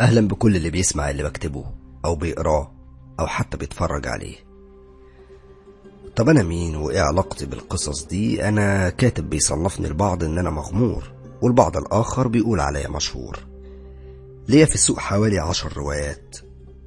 أهلا بكل اللي بيسمع اللي بكتبه أو بيقراه أو حتى بيتفرج عليه طب أنا مين وإيه علاقتي بالقصص دي أنا كاتب بيصنفني البعض إن أنا مغمور والبعض الآخر بيقول عليا مشهور ليا في السوق حوالي عشر روايات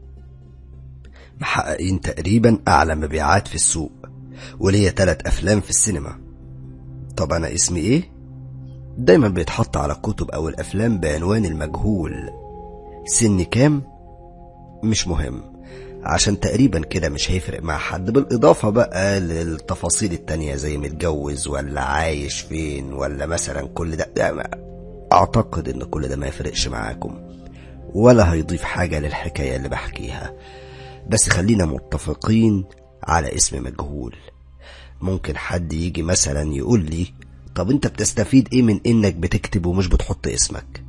محققين تقريبا أعلى مبيعات في السوق وليا تلات أفلام في السينما طب أنا اسمي إيه؟ دايما بيتحط على الكتب أو الأفلام بعنوان المجهول سني كام؟ مش مهم عشان تقريبا كده مش هيفرق مع حد بالإضافة بقى للتفاصيل التانية زي متجوز ولا عايش فين ولا مثلا كل ده, ده أعتقد إن كل ده ما يفرقش معاكم ولا هيضيف حاجة للحكاية اللي بحكيها بس خلينا متفقين على اسم مجهول ممكن حد يجي مثلا يقول لي طب انت بتستفيد ايه من انك بتكتب ومش بتحط اسمك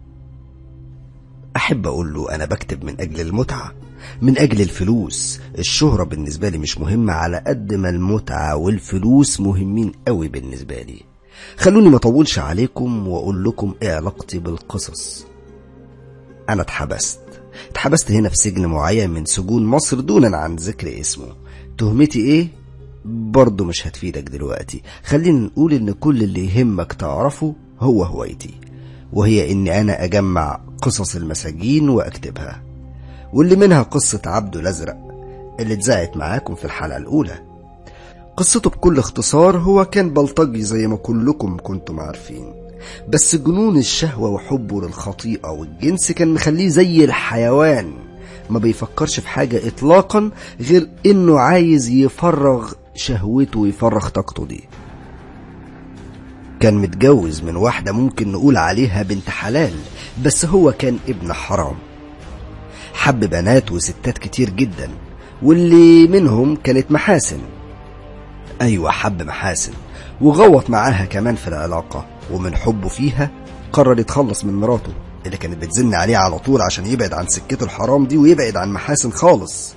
احب اقول له انا بكتب من اجل المتعة من اجل الفلوس الشهرة بالنسبة لي مش مهمة على قد ما المتعة والفلوس مهمين قوي بالنسبة لي خلوني ما اطولش عليكم واقول لكم ايه علاقتي بالقصص انا اتحبست اتحبست هنا في سجن معين من سجون مصر دونا عن ذكر اسمه تهمتي ايه برضه مش هتفيدك دلوقتي خلينا نقول ان كل اللي يهمك تعرفه هو هوايتي وهي اني انا اجمع قصص المساجين واكتبها واللي منها قصة عبده الازرق اللي اتذاعت معاكم في الحلقة الاولى قصته بكل اختصار هو كان بلطجي زي ما كلكم كنتم عارفين بس جنون الشهوة وحبه للخطيئة والجنس كان مخليه زي الحيوان ما بيفكرش في حاجة إطلاقا غير إنه عايز يفرغ شهوته ويفرغ طاقته دي كان متجوز من واحدة ممكن نقول عليها بنت حلال بس هو كان ابن حرام حب بنات وستات كتير جدا واللي منهم كانت محاسن أيوة حب محاسن وغوط معاها كمان في العلاقة ومن حبه فيها قرر يتخلص من مراته اللي كانت بتزن عليه على طول عشان يبعد عن سكته الحرام دي ويبعد عن محاسن خالص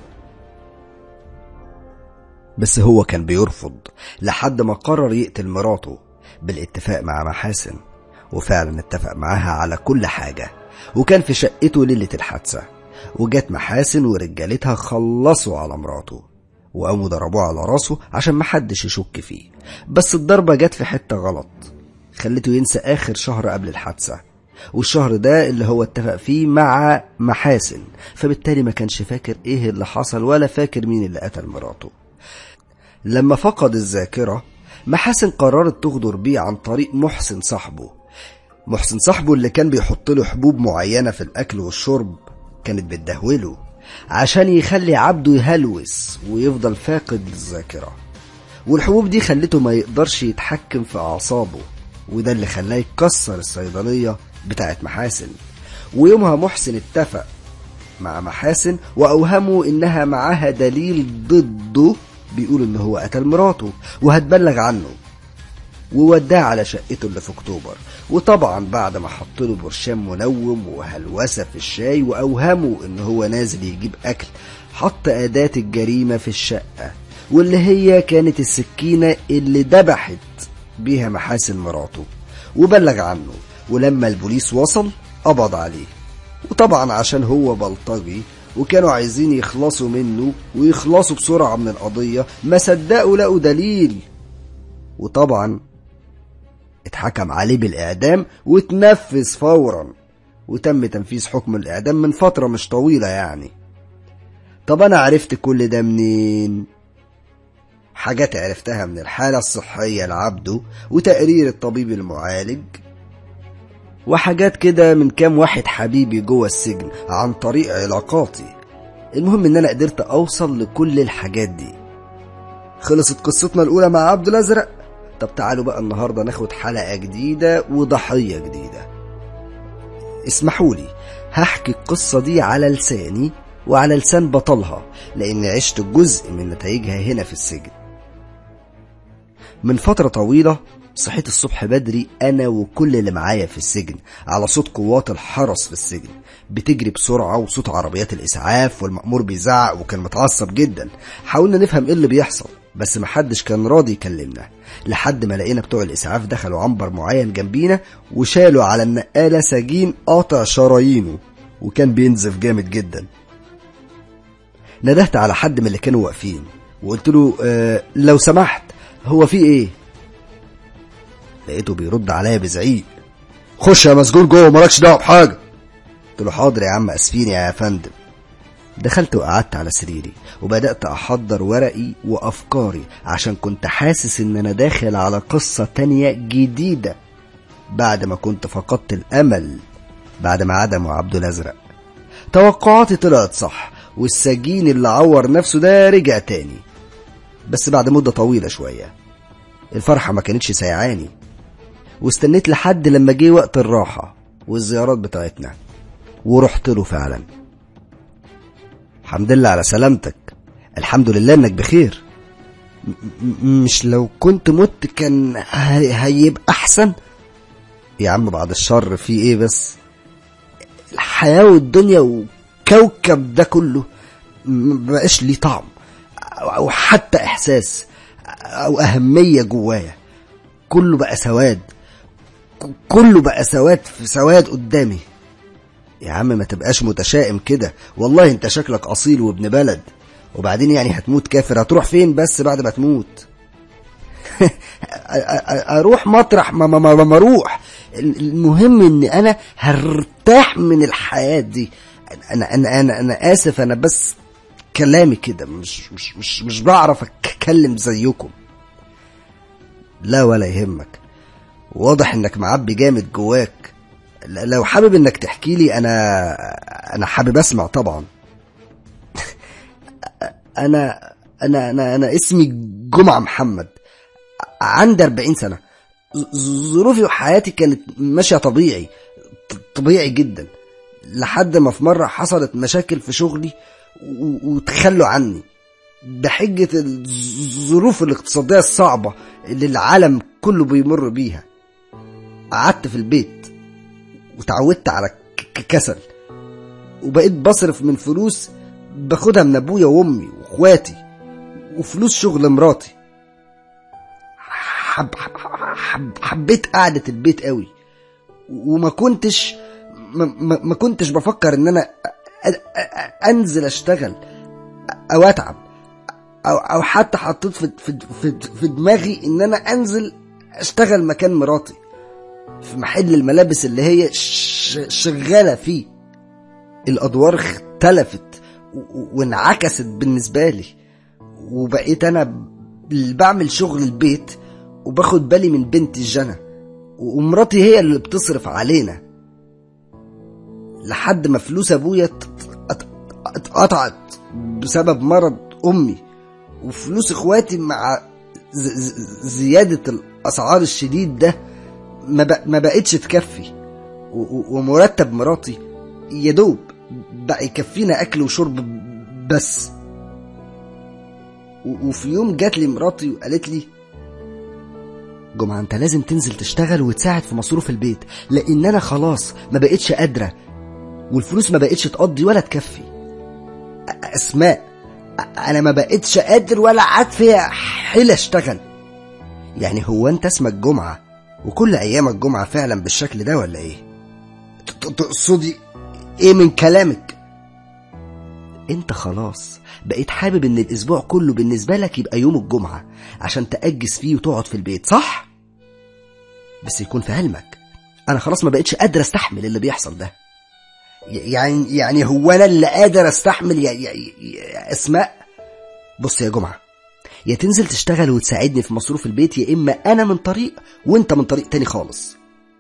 بس هو كان بيرفض لحد ما قرر يقتل مراته بالاتفاق مع محاسن وفعلا اتفق معاها على كل حاجة وكان في شقته ليلة الحادثة وجت محاسن ورجالتها خلصوا على مراته وقاموا ضربوه على راسه عشان محدش يشك فيه بس الضربة جت في حتة غلط خلته ينسى آخر شهر قبل الحادثة والشهر ده اللي هو اتفق فيه مع محاسن فبالتالي ما كانش فاكر ايه اللي حصل ولا فاكر مين اللي قتل مراته لما فقد الذاكرة محاسن قررت تغدر بيه عن طريق محسن صاحبه محسن صاحبه اللي كان بيحط له حبوب معينة في الأكل والشرب كانت بتدهوله عشان يخلي عبده يهلوس ويفضل فاقد للذاكرة والحبوب دي خلته ما يقدرش يتحكم في أعصابه وده اللي خلاه يكسر الصيدلية بتاعت محاسن ويومها محسن اتفق مع محاسن وأوهموا إنها معاها دليل ضده بيقول إن هو قتل مراته وهتبلغ عنه ووداه على شقته اللي في أكتوبر وطبعا بعد ما حط له برشام منوم وهلوسة في الشاي وأوهموا إن هو نازل يجيب أكل حط أداة الجريمة في الشقة واللي هي كانت السكينة اللي دبحت بيها محاسن مراته وبلغ عنه ولما البوليس وصل قبض عليه وطبعا عشان هو بلطجي وكانوا عايزين يخلصوا منه ويخلصوا بسرعة من القضية ما صدقوا لقوا دليل وطبعا اتحكم عليه بالإعدام وتنفذ فورا وتم تنفيذ حكم الإعدام من فترة مش طويلة يعني طب أنا عرفت كل ده منين؟ حاجات عرفتها من الحالة الصحية لعبده وتقرير الطبيب المعالج وحاجات كده من كام واحد حبيبي جوه السجن عن طريق علاقاتي المهم ان انا قدرت اوصل لكل الحاجات دي خلصت قصتنا الاولى مع عبد الازرق طب تعالوا بقى النهاردة ناخد حلقة جديدة وضحية جديدة اسمحوا لي هحكي القصة دي على لساني وعلى لسان بطلها لأن عشت جزء من نتائجها هنا في السجن من فترة طويلة صحيت الصبح بدري أنا وكل اللي معايا في السجن على صوت قوات الحرس في السجن بتجري بسرعة وصوت عربيات الإسعاف والمأمور بيزعق وكان متعصب جدا حاولنا نفهم إيه اللي بيحصل بس محدش كان راضي يكلمنا لحد ما لقينا بتوع الإسعاف دخلوا عنبر معين جنبينا وشالوا على النقالة سجين قاطع شرايينه وكان بينزف جامد جدا ندهت على حد من اللي كانوا واقفين وقلت له آه لو سمحت هو في ايه لقيته بيرد عليا بزعيق خش يا مسجون جوه مالكش دعوه بحاجه قلت له حاضر يا عم اسفين يا فندم دخلت وقعدت على سريري وبدأت أحضر ورقي وأفكاري عشان كنت حاسس إن أنا داخل على قصة تانية جديدة بعد ما كنت فقدت الأمل بعد ما عدموا عبد الأزرق توقعاتي طلعت صح والسجين اللي عور نفسه ده رجع تاني بس بعد مدة طويلة شوية الفرحة ما كانتش سيعاني واستنيت لحد لما جه وقت الراحة والزيارات بتاعتنا ورحت له فعلا الحمد لله على سلامتك الحمد لله انك بخير م- م- مش لو كنت مت كان هي- هيبقى احسن يا عم بعد الشر في ايه بس الحياة والدنيا وكوكب ده كله م- مبقاش ليه طعم او حتى احساس او اهمية جوايا كله بقى سواد ك- كله بقى سواد في سواد قدامي يا عم ما تبقاش متشائم كده والله انت شكلك اصيل وابن بلد وبعدين يعني هتموت كافر هتروح فين بس بعد ما تموت أ- أ- اروح مطرح ما ما ما ما اروح المهم ان انا هرتاح من الحياة دي انا انا انا انا اسف انا بس كلامي كده مش مش مش مش بعرف اتكلم زيكم لا ولا يهمك واضح انك معبي جامد جواك ل- لو حابب انك تحكي لي انا انا حابب اسمع طبعا انا انا انا انا اسمي جمعة محمد عندي 40 سنة ظ- ظروفي وحياتي كانت ماشية طبيعي ط- طبيعي جدا لحد ما في مرة حصلت مشاكل في شغلي و- وتخلوا عني بحجة الظروف الاقتصادية الصعبة اللي العالم كله بيمر بيها قعدت في البيت وتعودت على ك- ك- كسل وبقيت بصرف من فلوس باخدها من ابويا وامي واخواتي وفلوس شغل مراتي حب حب حب حبيت قعدة البيت قوي وما كنتش ما, ما, ما كنتش بفكر ان انا أ- أ- أ- انزل اشتغل او اتعب او او حتى حطيت في في في, في دماغي ان انا انزل اشتغل مكان مراتي في محل الملابس اللي هي ش- شغالة فيه الأدوار اختلفت و- و- وانعكست بالنسبة لي وبقيت أنا ب- اللي بعمل شغل البيت وباخد بالي من بنتي جنى ومراتي هي اللي بتصرف علينا لحد ما فلوس أبويا ات- ات- اتقطعت بسبب مرض أمي وفلوس إخواتي مع ز- ز- زيادة الأسعار الشديد ده ما, بق- ما بقتش تكفي و- و- ومرتب مراتي يا دوب بقى يكفينا اكل وشرب بس و- وفي يوم جات لي مراتي وقالت لي جمعة انت لازم تنزل تشتغل وتساعد في مصروف البيت لان انا خلاص ما بقتش قادرة والفلوس ما بقتش تقضي ولا تكفي أ- اسماء أ- انا ما بقتش قادر ولا عاد فيها حيل اشتغل يعني هو انت اسمك جمعة وكل ايامك جمعة فعلا بالشكل ده ولا ايه ت- ت- تقصدي ايه من كلامك انت خلاص بقيت حابب ان الاسبوع كله بالنسبة لك يبقى يوم الجمعة عشان تأجز فيه وتقعد في البيت صح بس يكون في علمك انا خلاص ما بقتش قادر استحمل اللي بيحصل ده ي- يعني يعني هو انا اللي قادر استحمل يا, يا, يا اسماء بص يا جمعة يا تنزل تشتغل وتساعدني في مصروف البيت يا اما انا من طريق وانت من طريق تاني خالص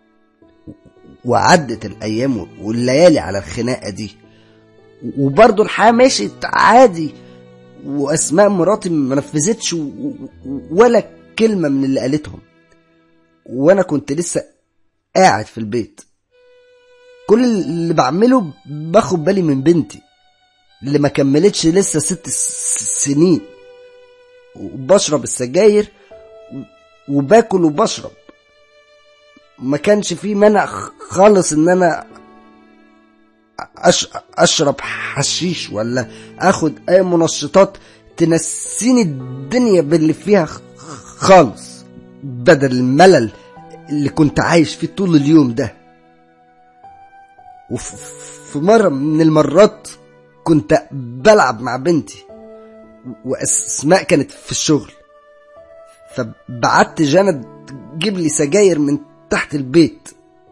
وعدت الايام والليالي على الخناقه دي وبرضه الحياه مشيت عادي واسماء مراتي ما نفذتش و- و- ولا كلمه من اللي قالتهم وانا كنت لسه قاعد في البيت كل اللي بعمله باخد بالي من بنتي اللي ما كملتش لسه ست س- سنين وبشرب السجاير و- وباكل وبشرب ما كانش في مانع خالص ان انا أش... اشرب حشيش ولا اخد اي منشطات تنسيني الدنيا باللي فيها خ- خالص بدل الملل اللي كنت عايش فيه طول اليوم ده وفي في مرة من المرات كنت بلعب مع بنتي وأسماء كانت في الشغل فبعت جانا تجيب لي سجاير من تحت البيت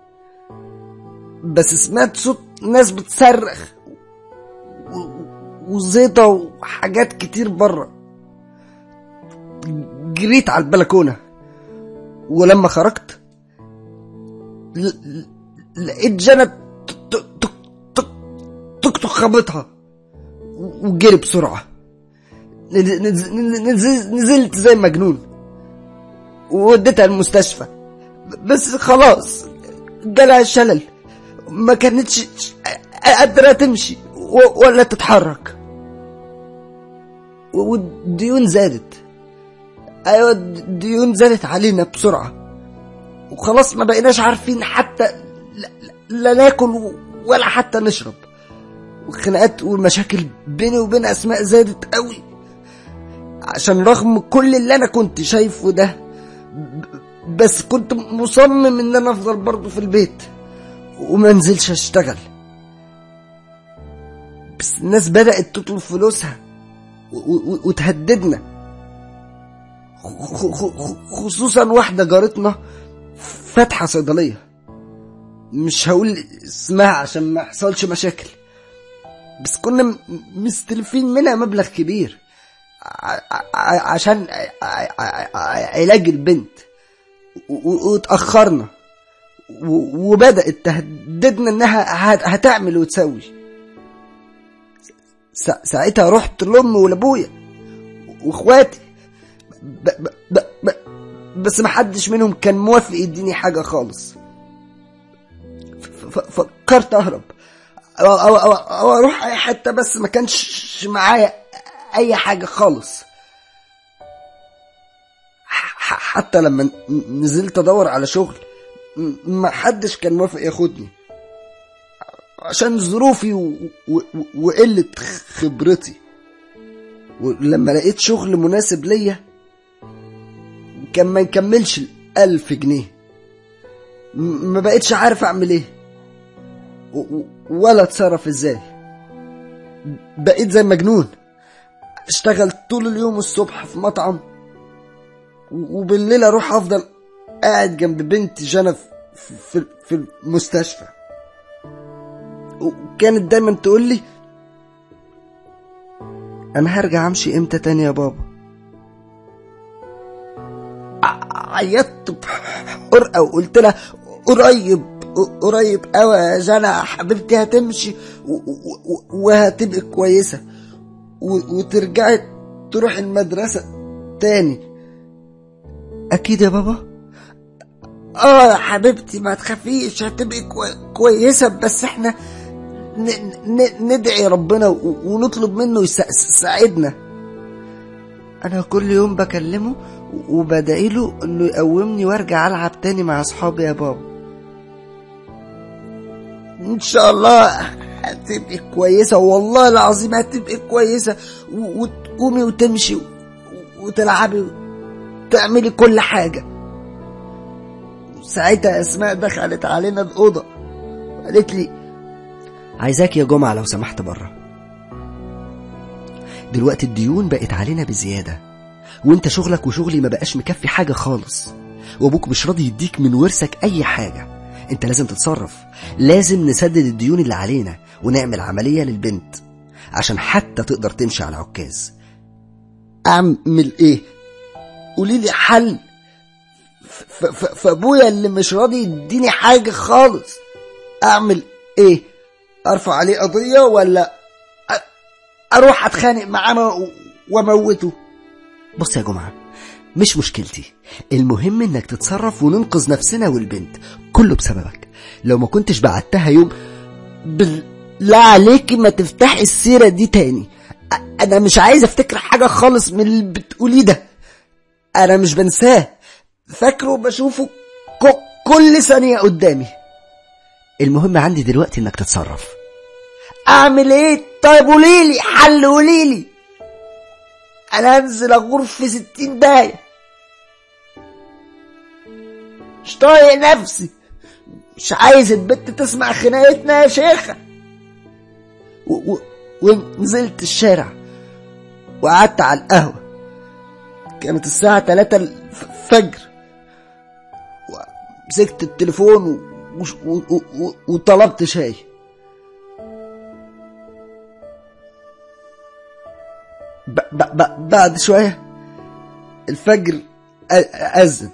بس سمعت صوت ناس بتصرخ وزيطة وحاجات كتير بره جريت على البلكونة ولما خرجت لقيت جنى تك تك خبطها وجري بسرعة نزلت زي مجنون ووديتها المستشفى بس خلاص جالها شلل ما كانتش قادرة تمشي ولا تتحرك والديون زادت ايوه الديون زادت علينا بسرعة وخلاص ما بقيناش عارفين حتى لا, لا ناكل ولا حتى نشرب والخناقات والمشاكل بيني وبين اسماء زادت قوي عشان رغم كل اللي انا كنت شايفه ده بس كنت مصمم ان انا افضل برضه في البيت وما انزلش اشتغل بس الناس بدأت تطلب فلوسها وتهددنا خصوصا واحدة جارتنا فاتحة صيدلية مش هقول اسمها عشان ما يحصلش مشاكل بس كنا مستلفين منها مبلغ كبير عشان علاج البنت واتأخرنا وبدأت تهددنا انها هتعمل وتسوي ساعتها رحت لامي ولابويا واخواتي ب ب ب بس محدش منهم كان موافق يديني حاجة خالص فكرت اهرب أو, أو, أو, أو اروح اي حتة بس ما كانش معايا اي حاجة خالص حتى لما نزلت ادور على شغل ما حدش كان موافق ياخدني عشان ظروفي و... و... وقلة خبرتي ولما لقيت شغل مناسب ليا كان ما يكملش الألف جنيه ما بقيتش عارف أعمل إيه ولا اتصرف إزاي بقيت زي مجنون اشتغل طول اليوم الصبح في مطعم وبالليل اروح افضل قاعد جنب بنت جنى في, في المستشفى وكانت دايما تقول لي انا هرجع امشي امتى تاني يا بابا عيطت بحرقة وقلت لها قريب قريب قوي يا جنى حبيبتي هتمشي وهتبقى كويسة وترجعي تروح المدرسة تاني أكيد يا بابا اه يا حبيبتي ما تخافيش هتبقي كويسة بس احنا ندعي ربنا ونطلب منه يساعدنا انا كل يوم بكلمه وبدعي له انه يقومني وارجع العب تاني مع اصحابي يا بابا ان شاء الله هتبقي كويسة والله العظيم هتبقي كويسة وتقومي وتمشي وتلعبي وتعملي كل حاجة ساعتها اسماء دخلت علينا الأوضة وقالت لي عايزاك يا جمعة لو سمحت بره دلوقتي الديون بقت علينا بزيادة وانت شغلك وشغلي ما بقاش مكفي حاجة خالص وابوك مش راضي يديك من ورثك اي حاجة انت لازم تتصرف لازم نسدد الديون اللي علينا ونعمل عملية للبنت عشان حتى تقدر تمشي على عكاز اعمل ايه قولي لي حل فابويا اللي مش راضي يديني حاجة خالص اعمل ايه ارفع عليه قضية ولا اروح اتخانق معاه واموته بص يا جماعة مش مشكلتي المهم انك تتصرف وننقذ نفسنا والبنت كله بسببك لو ما كنتش بعتها يوم بالله عليكي ما تفتحي السيرة دي تاني انا مش عايز افتكر حاجة خالص من اللي بتقوليه ده انا مش بنساه فاكره وبشوفه كل ثانية قدامي المهم عندي دلوقتي انك تتصرف اعمل ايه طيب قوليلي حل قوليلي انا انزل اغور في ستين داية مش طايق نفسي مش عايز البت تسمع خناقتنا يا شيخة و... و... ونزلت الشارع وقعدت على القهوة كانت الساعة تلاتة الفجر مسكت التليفون و... و... و... وطلبت شاي ب... ب... ب... بعد شوية الفجر أذن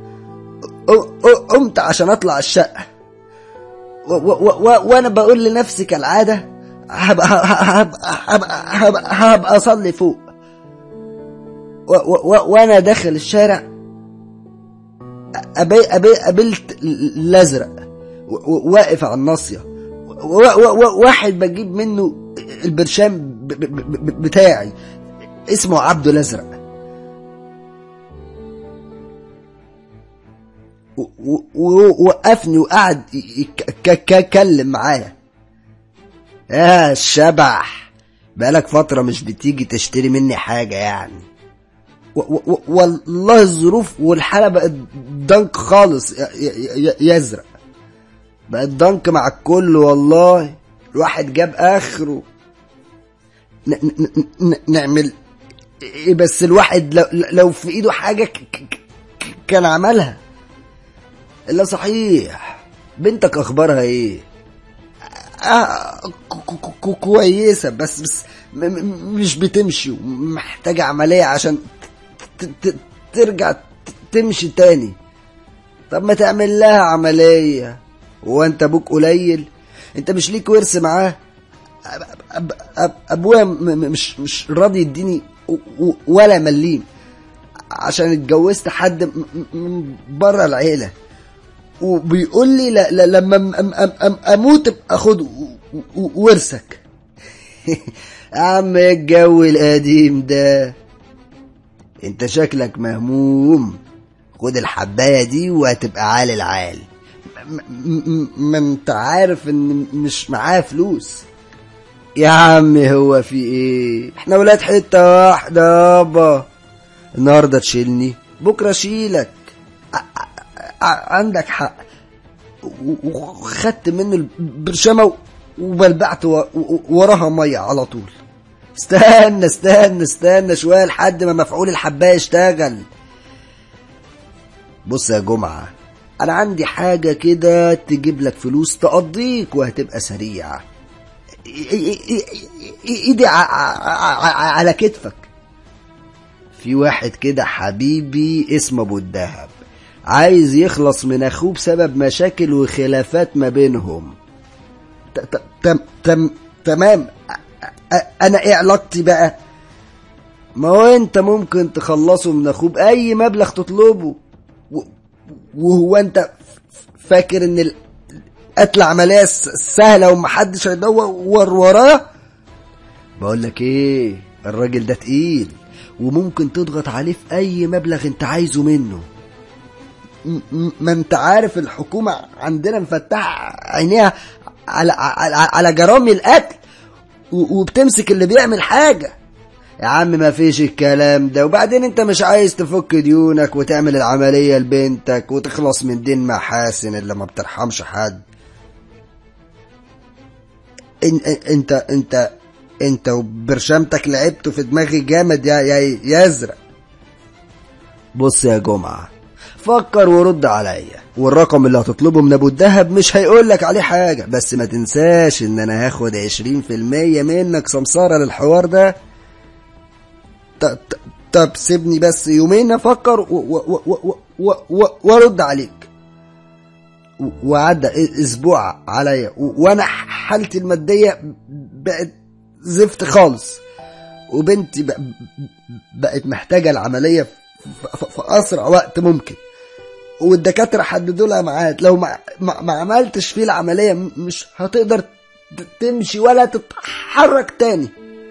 قمت عشان أطلع الشقة و... و... و... وأنا بقول لنفسي كالعادة هبقى هبقى هبقى هبقى, هبقى أصلي فوق و... و... وأنا داخل الشارع أبي أبي قابلت الأزرق واقف على الناصية واحد بجيب منه البرشام بتاعي اسمه عبده الأزرق ووقفني وقعد يتكلم معايا يا الشبح بقالك فترة مش بتيجي تشتري مني حاجة يعني والله الظروف والحالة بقت ضنك خالص يزرق بقت ضنك مع الكل والله الواحد جاب اخره نعمل ايه بس الواحد لو, لو في ايده حاجة كان عملها الا صحيح بنتك اخبارها ايه آه كويسة بس بس مش بتمشي ومحتاجة عملية عشان ترجع تمشي تاني طب ما تعمل لها عملية هو انت ابوك قليل انت مش ليك ورث معاه ابويا مش مش راضي يديني ولا مليم عشان اتجوزت حد من بره العيله وبيقول لي لا لا لما اموت ابقى خد ورثك يا عم الجو القديم ده انت شكلك مهموم خد الحبايه دي وهتبقى عال العال ما انت عارف ان مش معاه فلوس يا عم هو في ايه احنا ولاد حته واحده يابا النهارده تشيلني بكره اشيلك عندك حق وخدت منه البرشامة وبلبعت وراها مية على طول استنى استنى استنى شوية لحد ما مفعول الحباية يشتغل بص يا جمعة أنا عندي حاجة كده تجيب لك فلوس تقضيك وهتبقى سريعة ايدي على كتفك في واحد كده حبيبي اسمه ابو الدهب عايز يخلص من اخوه بسبب مشاكل وخلافات ما بينهم تمام انا ايه علاقتي بقى ما هو انت ممكن تخلصه من اخوه باي مبلغ تطلبه وهو انت فاكر ان القتل عمليه سهله ومحدش هيدور وراه بقول لك ايه الراجل ده تقيل وممكن تضغط عليه في اي مبلغ انت عايزه منه ما انت عارف الحكومة عندنا مفتحة عينيها على, على, على جرائم القتل وبتمسك اللي بيعمل حاجة يا عم ما فيش الكلام ده وبعدين انت مش عايز تفك ديونك وتعمل العملية لبنتك وتخلص من دين محاسن اللي ما بترحمش حد انت انت انت وبرشامتك لعبته في دماغي جامد يا يا يزرق بص يا جمعه فكر ورد عليا والرقم اللي هتطلبه من ابو الدهب مش هيقولك عليه حاجة بس ما تنساش ان انا هاخد عشرين في المية منك سمسارة للحوار ده طب سيبني بس يومين افكر وارد عليك وعدى اسبوع عليا وانا حالتي المادية بقت زفت خالص وبنتي بقت محتاجة العملية في اسرع وقت ممكن والدكاتره حددوا لها ميعاد لو ما, ما, ما عملتش فيه العمليه مش هتقدر تمشي ولا تتحرك تاني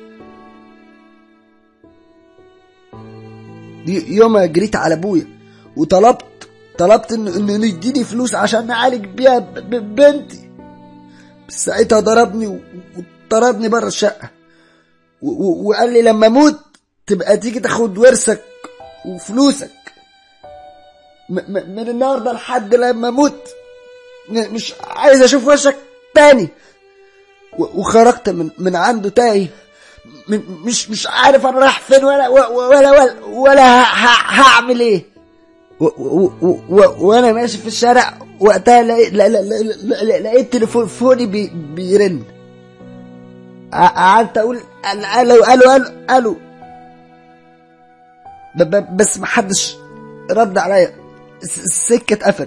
يوم جريت على ابويا وطلبت طلبت انه انه يديني فلوس عشان نعالج بيها بنتي بس ساعتها ضربني وطردني بره الشقه وقال لي لما اموت تبقى تيجي تاخد ورثك وفلوسك من النهارده لحد لما اموت مش عايز اشوف وشك تاني و- وخرجت من من عنده تايه م- مش مش عارف انا رايح فين ولا ولا ولا, ولا ه- ه- هعمل ايه و- و- و- و- وانا ماشي في الشارع وقتها لقيت لا- لا- لا- لا- لا- لقيت تليفوني بي بيرن ق- قعدت اقول الو الو الو الو ب- ب- بس محدش رد عليا الس- السكه اتقفلت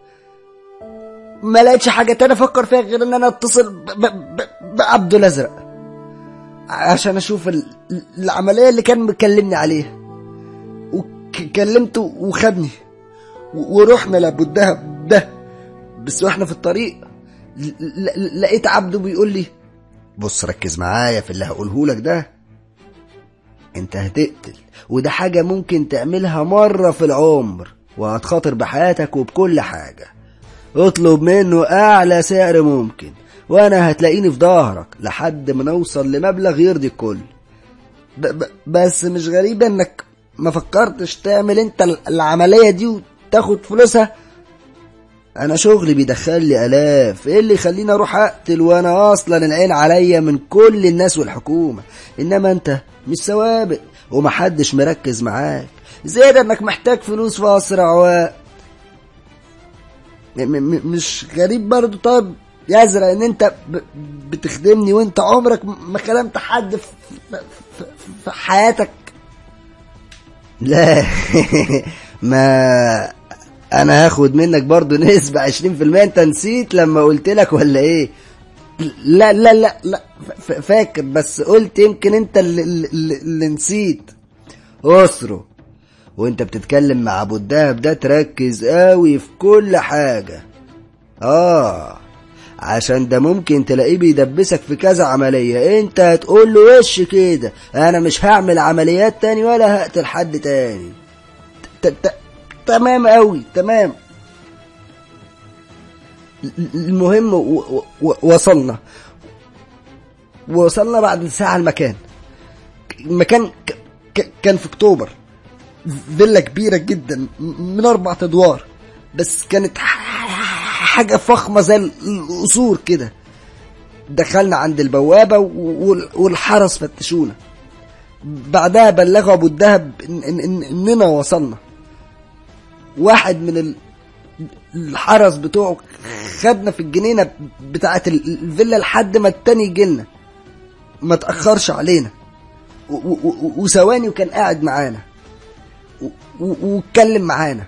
ما لقيتش حاجه تانية افكر فيها غير ان انا اتصل ب- ب- ب- بعبده الازرق عشان اشوف ال- العمليه اللي كان مكلمني عليها وكلمته وخدني و- ورحنا لابو الدهب ده بس واحنا في الطريق ل- ل- لقيت عبده بيقول لي بص ركز معايا في اللي هقوله لك ده انت هتقتل وده حاجة ممكن تعملها مرة في العمر وهتخاطر بحياتك وبكل حاجة اطلب منه اعلى سعر ممكن وانا هتلاقيني في ظهرك لحد ما نوصل لمبلغ يرضي الكل ب ب بس مش غريبة انك ما فكرتش تعمل انت ال- العملية دي وتاخد فلوسها انا شغلي بيدخل لي الاف ايه اللي يخليني اروح اقتل وانا اصلا العين عليا من كل الناس والحكومة انما انت مش سوابق ومحدش مركز معاك زيادة انك محتاج فلوس في اسرع وقت م- م- مش غريب برضو طيب يا ازرق ان انت ب- بتخدمني وانت عمرك ما كلمت حد في, في, في, في حياتك لا ما انا هاخد منك برضو نسبة 20% انت نسيت لما قلت لك ولا ايه لا لا لا لا ف- فاكر بس قلت يمكن انت اللي, اللي, اللي نسيت اسره وانت بتتكلم مع ابو الدهب ده تركز قوي في كل حاجة اه عشان ده ممكن تلاقيه بيدبسك في كذا عملية انت هتقول له وش كده انا مش هعمل عمليات تاني ولا هقتل حد تاني ت- ت- تمام قوي تمام ال- المهم و- و- وصلنا وصلنا بعد ساعة المكان المكان ك- ك- كان في اكتوبر فيلا كبيرة جدا من أربع أدوار بس كانت ح- حاجة فخمة زي القصور كده دخلنا عند البوابة وال- والحرس فتشونا بعدها بلغوا أبو الدهب إن إن إن إننا وصلنا واحد من ال- الحرس بتوعه خدنا في الجنينة بتاعة ال- الفيلا لحد ما التاني يجيلنا ما تأخرش علينا و- و- و- وثواني وكان قاعد معانا و- و- واتكلم معانا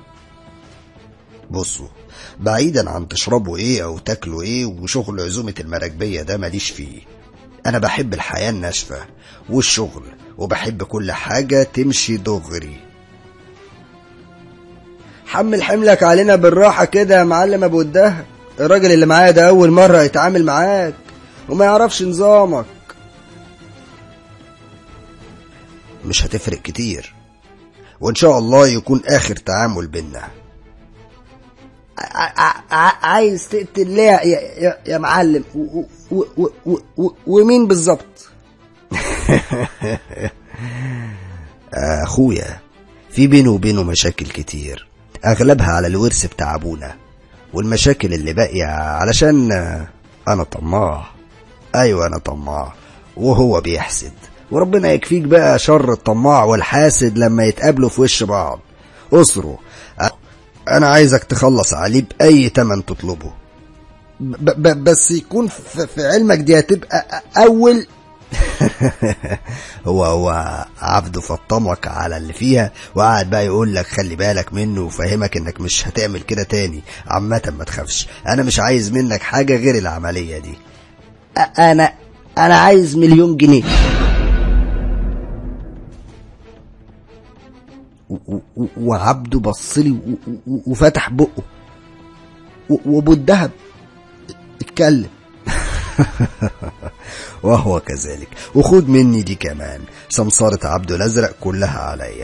بصوا بعيدا عن تشربوا ايه او تاكلوا ايه وشغل عزومة المراكبية ده ماليش فيه انا بحب الحياة الناشفة والشغل وبحب كل حاجة تمشي دغري حمل حملك علينا بالراحة كده يا معلم ابو الدهب الراجل اللي معايا ده اول مرة يتعامل معاك وما يعرفش نظامك مش هتفرق كتير وان شاء الله يكون اخر تعامل بينا ع- ع- ع- عايز تقتل ليه يا, يا, يا معلم و- و- و- و- و- ومين بالظبط اخويا في بينه وبينه مشاكل كتير اغلبها على الورث بتاع ابونا والمشاكل اللي باقية علشان انا طماع ايوه انا طماع وهو بيحسد وربنا يكفيك بقى شر الطماع والحاسد لما يتقابلوا في وش بعض اسره انا عايزك تخلص عليه باي تمن تطلبه ب ب بس يكون في, في علمك دي هتبقى اول هو هو عبده فطمك على اللي فيها وقعد بقى يقول لك خلي بالك منه وفهمك انك مش هتعمل كده تاني عامة ما تخافش انا مش عايز منك حاجة غير العملية دي أ- انا انا عايز مليون جنيه و- و- وعبده بصلي و- و- وفتح بقه و- وابو الدهب اتكلم وهو كذلك وخد مني دي كمان سمسارة عبده الأزرق كلها عليا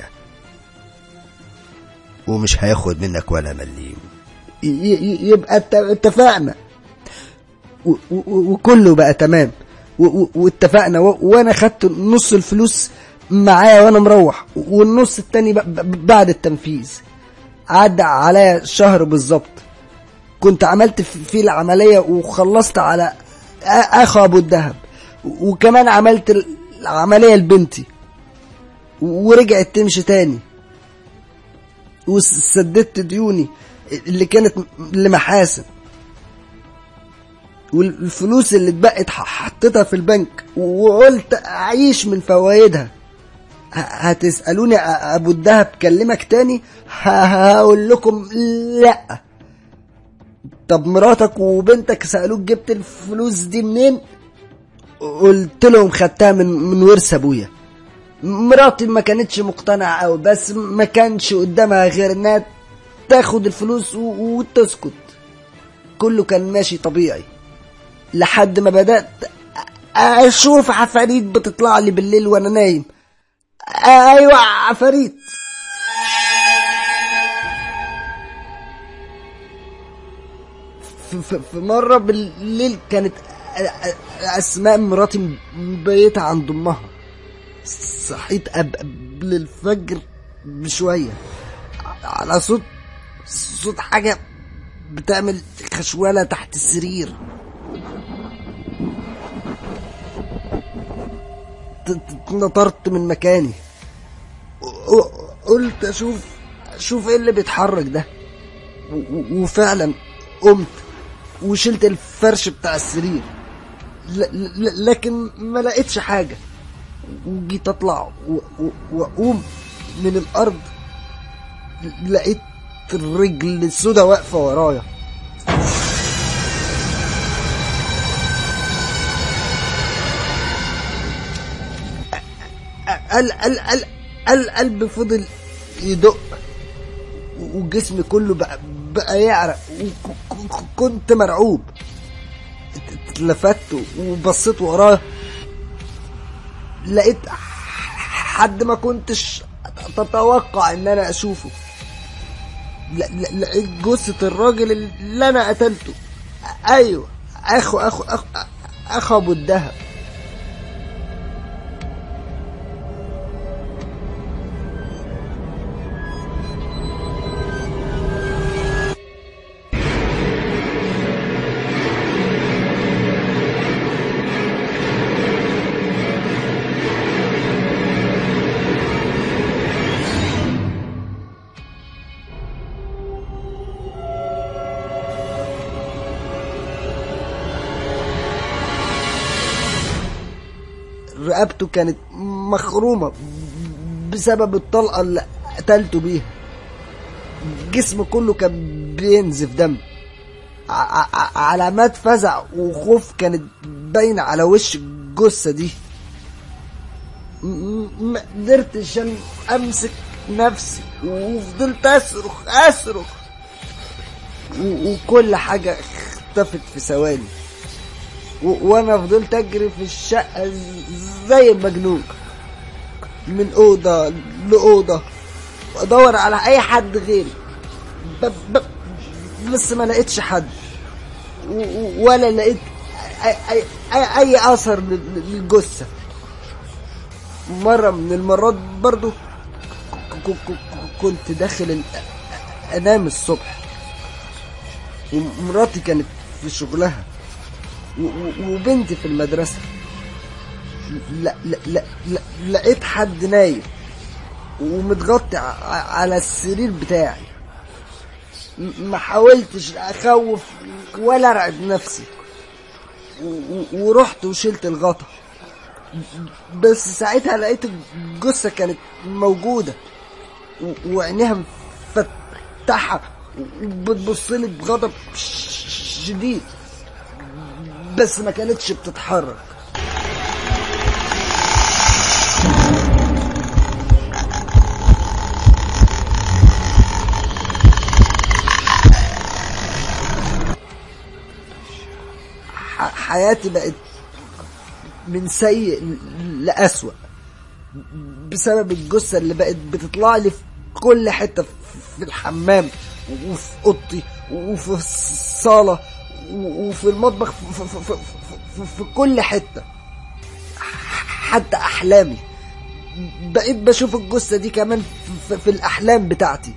ومش هياخد منك ولا مليم ي- ي- يبقى ات- اتفقنا و- و- وكله بقى تمام و- و- واتفقنا و- وانا خدت نص الفلوس معايا وانا مروح والنص التاني ب- ب- بعد التنفيذ عدى عليا شهر بالظبط كنت عملت في- فيه العملية وخلصت على اخو ابو الدهب وكمان عملت العملية لبنتي ورجعت تمشي تاني وسددت ديوني اللي كانت لمحاسن والفلوس اللي اتبقت حطيتها في البنك وقلت اعيش من فوائدها هتسألوني ابو الدهب كلمك تاني هقول لكم لا طب مراتك وبنتك سألوك جبت الفلوس دي منين قلت لهم خدتها من من ورث ابويا مراتي ما كانتش مقتنعة قوي بس ما كانش قدامها غير انها تاخد الفلوس وتسكت كله كان ماشي طبيعي لحد ما بدأت اشوف عفاريت بتطلع لي بالليل وانا نايم ايوه عفاريت في مرة بالليل كانت أسماء مراتي مبيتة عند أمها صحيت قبل الفجر بشوية على صوت صوت حاجة بتعمل خشولة تحت السرير نطرت من مكاني قلت اشوف اشوف ايه اللي بيتحرك ده وفعلا قمت وشلت الفرش بتاع السرير لكن ما لقيتش حاجة وجيت اطلع واقوم من الارض لقيت الرجل السودا واقفة ورايا ال ال ال القلب فضل يدق وجسمي كله بقى, بقى يعرق وكنت مرعوب اتلفت وبصيت وراه لقيت حد ما كنتش تتوقع ان انا اشوفه لقيت جثة الراجل اللي انا قتلته ايوه اخو اخو اخو, أخو ابو الدهب رقبته كانت مخرومة بسبب الطلقة اللي قتلته بيها جسمه كله كان بينزف دم علامات فزع وخوف كانت باينة على وش الجثة دي ما قدرتش امسك نفسي وفضلت اصرخ اصرخ وكل حاجة اختفت في ثواني وانا فضلت اجري في الشقة زي المجنون من اوضة لاوضة وادور على اي حد غيري ب... ب... بس ما لقيتش حد ولا لقيت اي, أي... أي... أي اثر للجثة مرة من المرات برضو كنت داخل انام الصبح ومراتي كانت في شغلها وبنتي في المدرسة لا لا لا, لا لقيت حد نايم ومتغطي على السرير بتاعي ما حاولتش اخوف ولا ارعب نفسي ورحت وشلت الغطا بس ساعتها لقيت الجثة كانت موجودة وعينيها مفتحة وبتبصلي بغضب شديد بس ما كانتش بتتحرك حياتي بقت من سيء لأسوأ بسبب الجثة اللي بقت بتطلع لي في كل حتة في الحمام وفي اوضتي وفي الصالة وفي المطبخ في, في, في, في, في كل حتة حتى أحلامي بقيت بشوف الجثة دي كمان في, في الأحلام بتاعتي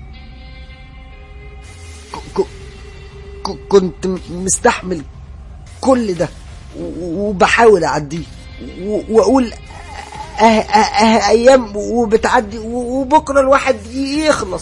كنت مستحمل كل ده و- وبحاول اعديه و- واقول اه اه اه ايام وبتعدي و- وبكره الواحد ي- يخلص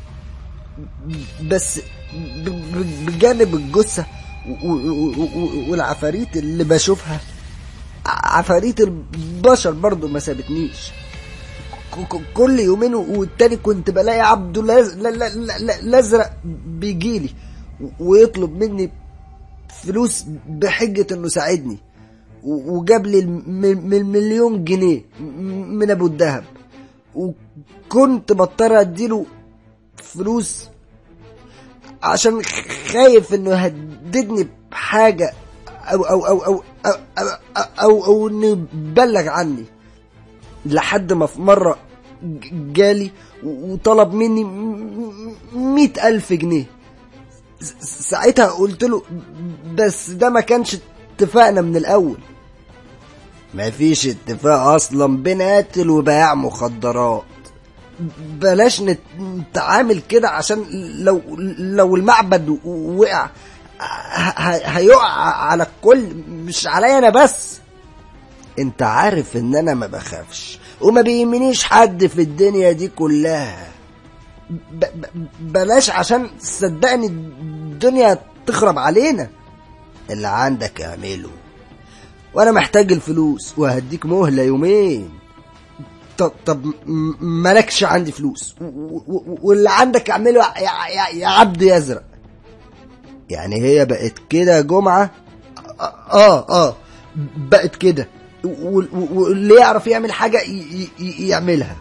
بس ب- ب- بجانب الجثه و- و- و- والعفاريت اللي بشوفها عفاريت البشر برضو ما سابتنيش ك- ك- كل يومين والتاني كنت بلاقي عبده لاز- لا- لا- لا- لا- الازرق بيجيلي ويطلب مني فلوس بحجة انه ساعدني و- وجاب لي الم- من مليون جنيه م- من ابو الدهب وكنت بضطر اديله فلوس عشان خايف انه يهددني بحاجة او او او او او او, أو, أو, أو انه يبلغ عني لحد ما في مرة ج- جالي وطلب مني م- م- مئة ألف جنيه س- ساعتها قلت له بس ده ما كانش اتفاقنا من الأول مفيش اتفاق أصلا بين قاتل وبياع مخدرات بلاش نت- نتعامل كده عشان لو لو المعبد وقع ه- ه- هيقع على الكل مش عليا انا بس انت عارف ان انا ما بخافش وما بيهمنيش حد في الدنيا دي كلها ب ب بلاش عشان صدقني الدنيا تخرب علينا اللي عندك اعمله وانا محتاج الفلوس وهديك مهلة يومين طب طب م- مالكش عندي فلوس و- و- و- واللي عندك اعمله يا, يا, يا عبد يزرق يعني هي بقت كده جمعة اه اه بقت كده وال- واللي يعرف يعمل حاجة ي- ي- يعملها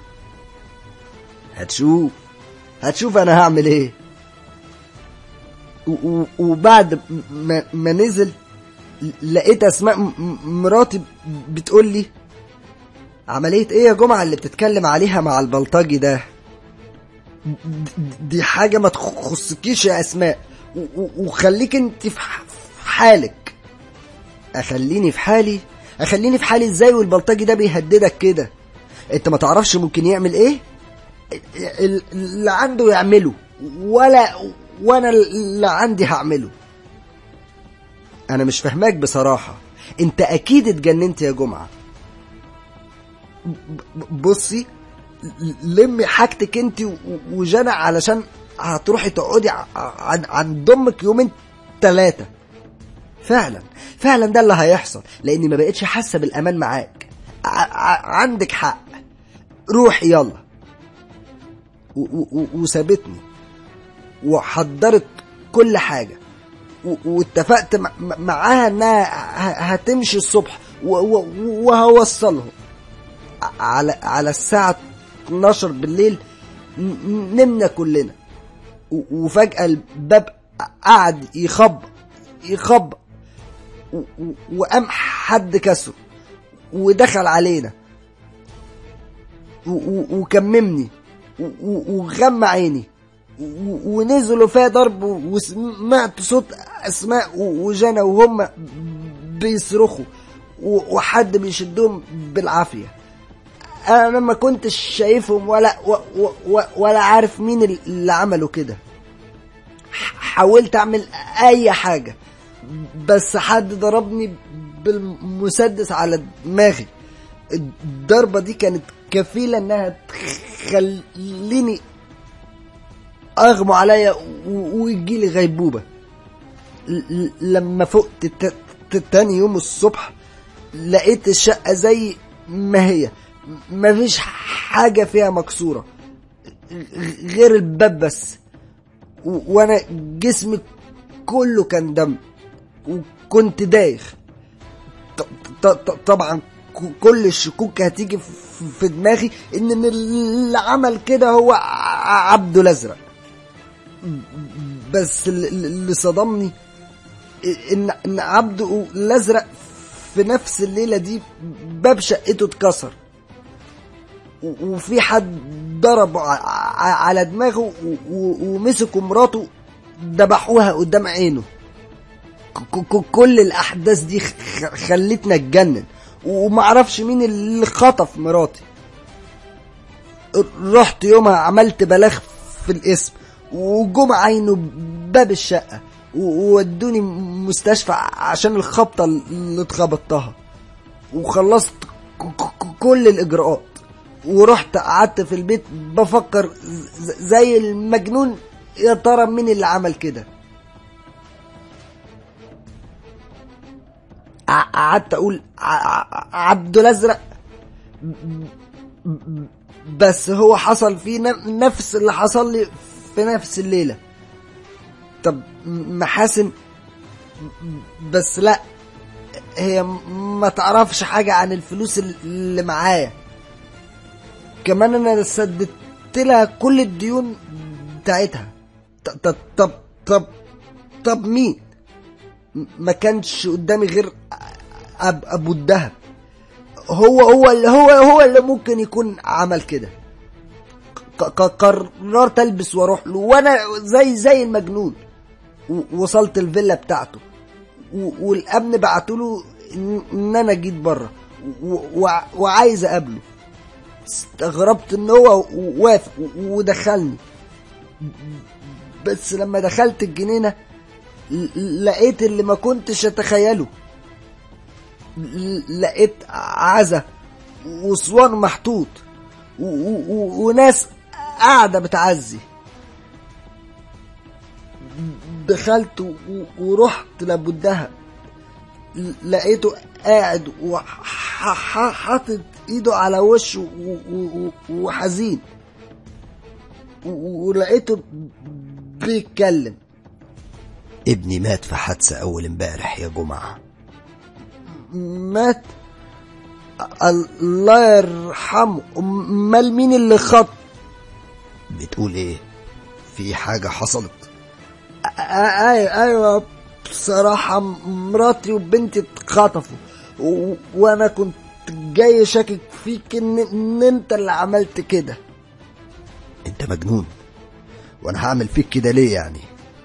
هتشوف هتشوف انا هعمل ايه و- و- وبعد ما, ما نزل لقيت اسماء م- م- مراتي بتقول لي عملية ايه يا جمعة اللي بتتكلم عليها مع البلطجي ده د- دي حاجة ما تخصكيش يا اسماء و- و- وخليك انت في ح- في حالك اخليني في حالي اخليني في حالي ازاي والبلطجي ده بيهددك كده انت ما تعرفش ممكن يعمل ايه ال- اللي عنده يعمله ولا وانا اللي عندي هعمله انا مش فاهماك بصراحة انت اكيد اتجننت يا جمعة ب- بصي لمي حاجتك انت و- وجنى علشان هتروحي تقعدي ع- عن عند امك يومين ثلاثة فعلا فعلا ده اللي هيحصل لاني ما بقتش حاسه بالامان معاك ع- ع- عندك حق روح يلا و- و- و- وسابتني وحضرت كل حاجه و- واتفقت مع- معاها انها ه- هتمشي الصبح و- و- وهوصلهم ع- على على الساعه 12 بالليل ن- نمنا كلنا و- وفجأة الباب قعد يخبط يخبط و- و- وقام حد كسره ودخل علينا و- و- وكممني و- و- وغمى عيني و- ونزلوا فيها ضرب و- وسمعت صوت اسماء و- وجنى وهم بيصرخوا و- وحد بيشدهم بالعافيه انا ما كنتش شايفهم ولا و و و ولا عارف مين اللي عملوا كده ح- حاولت اعمل اي حاجه بس حد ضربني بالمسدس على دماغي الضربه دي كانت كفيله انها تخليني اغمى عليا و- ويجيلي غيبوبه ل- لما فقت ت- ت- تاني يوم الصبح لقيت الشقه زي ما هي مفيش حاجه فيها مكسوره غ- غير الباب بس و- وانا جسمي كله كان دم وكنت دايخ ط- ط- ط- طبعا ك- كل الشكوك هتيجي في- في دماغي ان إن اللي عمل كده هو ع- عبده الازرق بس ال- ال- اللي صدمني ان ان عبده الازرق في نفس الليله دي باب شقته اتكسر و- وفي حد ضربه ع- ع- على دماغه و- و- ومسكوا مراته ذبحوها قدام عينه ك- ك- كل الاحداث دي خ- خلتنا اتجنن ومعرفش مين اللي خطف مراتي رحت يومها عملت بلاغ في الاسم وجم عينه باب الشقة وودوني مستشفى عشان الخبطة اللي اتخبطتها وخلصت ك- ك- كل الإجراءات ورحت قعدت في البيت بفكر ز- زي المجنون يا ترى مين اللي عمل كده ع- قعدت اقول ع- ع- عبد الازرق بس هو حصل فيه ن- نفس اللي حصل لي في نفس الليله طب محاسن بس لا هي ما تعرفش حاجة عن الفلوس اللي معايا كمان انا سددت لها كل الديون بتاعتها ط- طب طب طب طب مين ما كانش قدامي غير أب ابو الدهب هو هو اللي هو هو اللي ممكن يكون عمل كده ق- ق- قررت البس واروح له وانا زي زي المجنون و- وصلت الفيلا بتاعته و- والامن بعتوا له ان إن انا جيت بره و- وع- وعايز اقابله استغربت ان هو وافق و- ودخلني بس لما دخلت الجنينه ل- لقيت اللي ما كنتش اتخيله ل- لقيت عزا وصوان محطوط و- و- و- وناس قاعده بتعزي دخلت و- ورحت لابو الدهب ل- لقيته قاعد وحاطط ايده على وشه و- و- و- وحزين و- ولقيته بيتكلم ابني مات في حادثة أول امبارح يا جمعة مات الله يرحمه امال مين اللي خط بتقول ايه في حاجة حصلت ايوه ايوه بصراحة مراتي وبنتي اتخطفوا و... وانا كنت جاي شاكك فيك ان... ان انت اللي عملت كده انت مجنون وانا هعمل فيك كده ليه يعني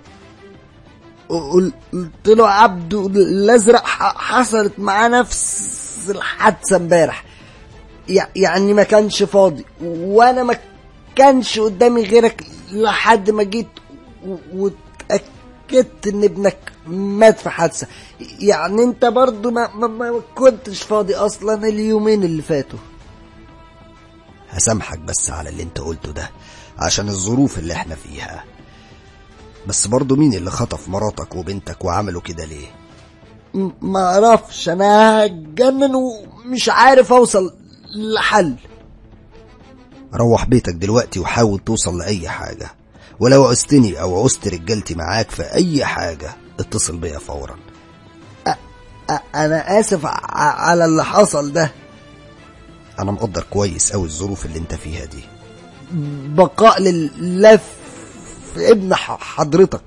قل- قلت له عبده الازرق ح- حصلت معاه نفس الحادثه امبارح يع- يعني ما كانش فاضي وانا ما كانش قدامي غيرك لحد ما جيت و- واتاكدت ان ابنك مات في حادثه يعني انت برضو ما, ما, ما كنتش فاضي اصلا اليومين اللي فاتوا هسامحك بس على اللي انت قلته ده عشان الظروف اللي احنا فيها بس برضو مين اللي خطف مراتك وبنتك وعملوا كده ليه م- ما اعرفش انا هتجنن ومش عارف اوصل لحل روح بيتك دلوقتي وحاول توصل لأي حاجة ولو عوزتني أو عوزت رجالتي معاك في أي حاجة اتصل بيا فورا أ- انا اسف ع- على اللي حصل ده أنا مقدر كويس أوي الظروف اللي انت فيها دي بقاء لله في ابن ح- حضرتك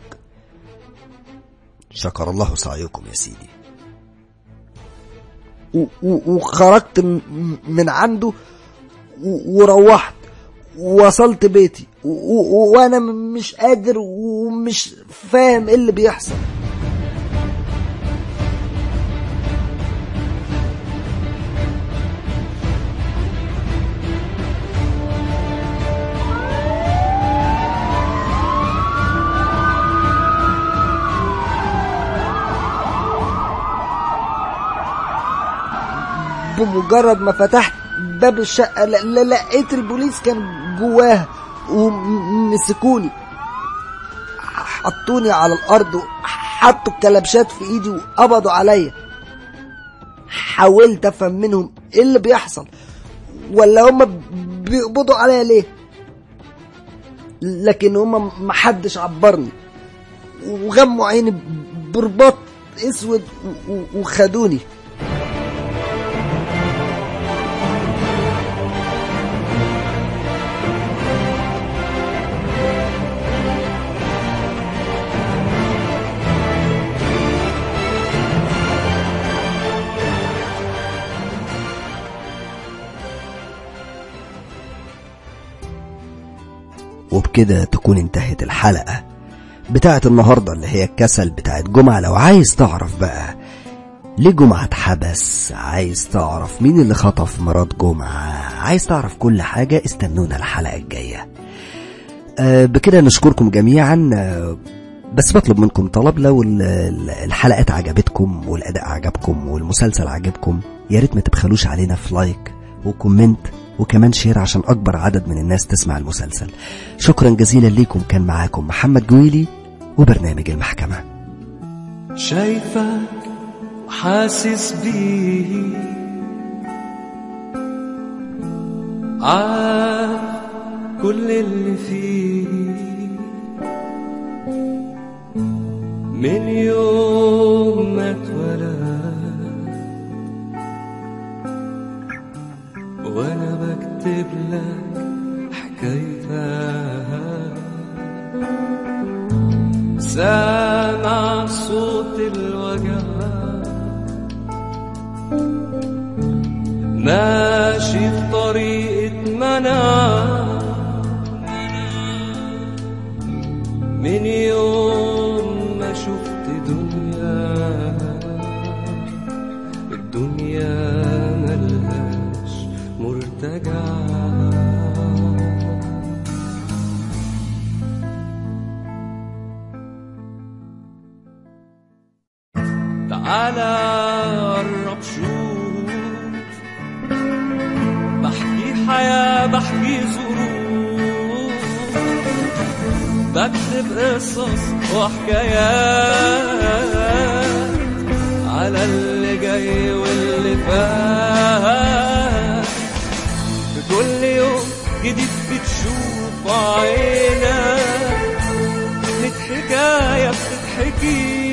شكر الله سعيكم يا سيدي و- و- وخرجت م- من عنده و- وروحت ووصلت بيتي و- و- وانا م- مش قادر ومش فاهم ايه اللي بيحصل بمجرد ما فتحت باب الشقة ل- ل- لقيت البوليس كان جواها ومسكوني حطوني على الأرض وحطوا الكلبشات في إيدي وقبضوا عليا حاولت أفهم منهم إيه اللي بيحصل ولا هم بيقبضوا عليا ليه لكن هم محدش عبرني وغموا عيني برباط اسود و- و- وخدوني وبكده تكون انتهت الحلقة بتاعت النهاردة اللي هي الكسل بتاعت جمعة لو عايز تعرف بقى ليه جمعة اتحبس عايز تعرف مين اللي خطف مرات جمعة عايز تعرف كل حاجة استنونا الحلقة الجاية أه بكده نشكركم جميعا أه بس بطلب منكم طلب لو ال- ال- الحلقات عجبتكم والأداء عجبكم والمسلسل عجبكم يا ريت ما تبخلوش علينا في لايك وكومنت وكمان شير عشان أكبر عدد من الناس تسمع المسلسل شكرا جزيلا ليكم كان معاكم محمد جويلي وبرنامج المحكمة شايفك وحاسس بيه عارف كل اللي فيه من يوم ما اتولد وانا بكتب لك حكايتك سامع صوت الوجع ماشي في طريقة منع من يوم ما شفت دنيا الدنيا ملهاش مرتجع تعالى قرب شوف بحكي حياة بحكي ظروف بكتب قصص وحكايات على اللي جاي واللي فات في كل يوم جديد بتشوف عينك كانت حكاية بتتحكي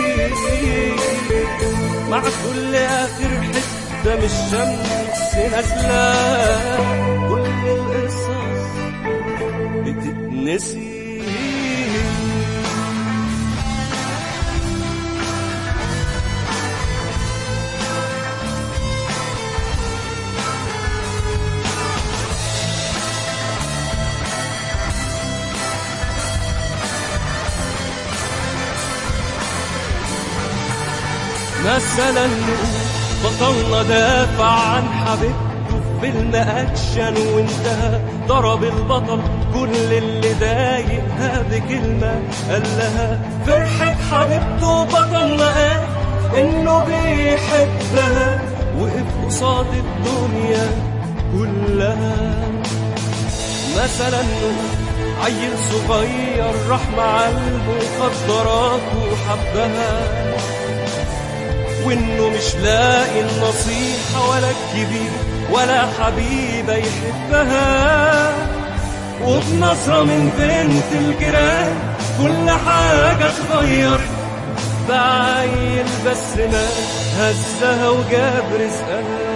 مع كل آخر حتة من الشمس نازلة كل القصص بتتنسي مثلا نقول بطلنا دافع عن حبيبته في فيلم اكشن وانتهى ضرب البطل كل اللي ضايقها بكلمة قال لها فرحة حبيبته بطلنا قال انه بيحبها وقف قصاد الدنيا كلها مثلا نقول عيل صغير راح مع المخدرات وحبها وانه مش لاقي النصيحة ولا الكبير ولا حبيبة يحبها وبنظرة من بنت الجيران كل حاجة اتغير بعيل بس ما هزها وجاب رزقها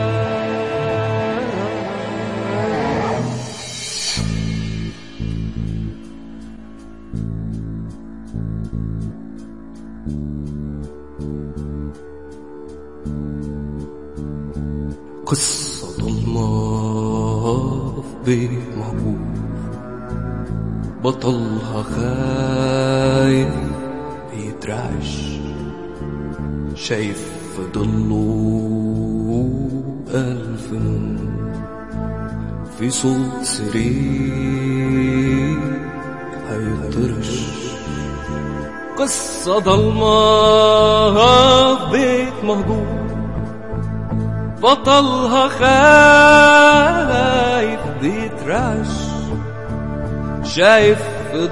قصة ضلمة في بيت مهجور بطلها خايف بيترعش شايف في ضله ألف نور في صوت سرير هيطرش قصة ضلمة في بيت مهجور بطلها خايف بيترعش شايف في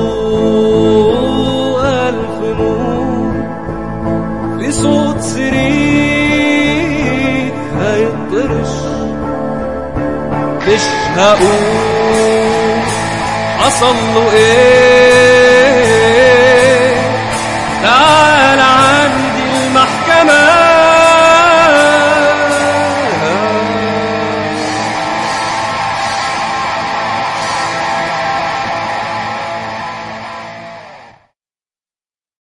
ضله ألف نور في صوت سرير هيطرش مش هقول حصل له ايه تعال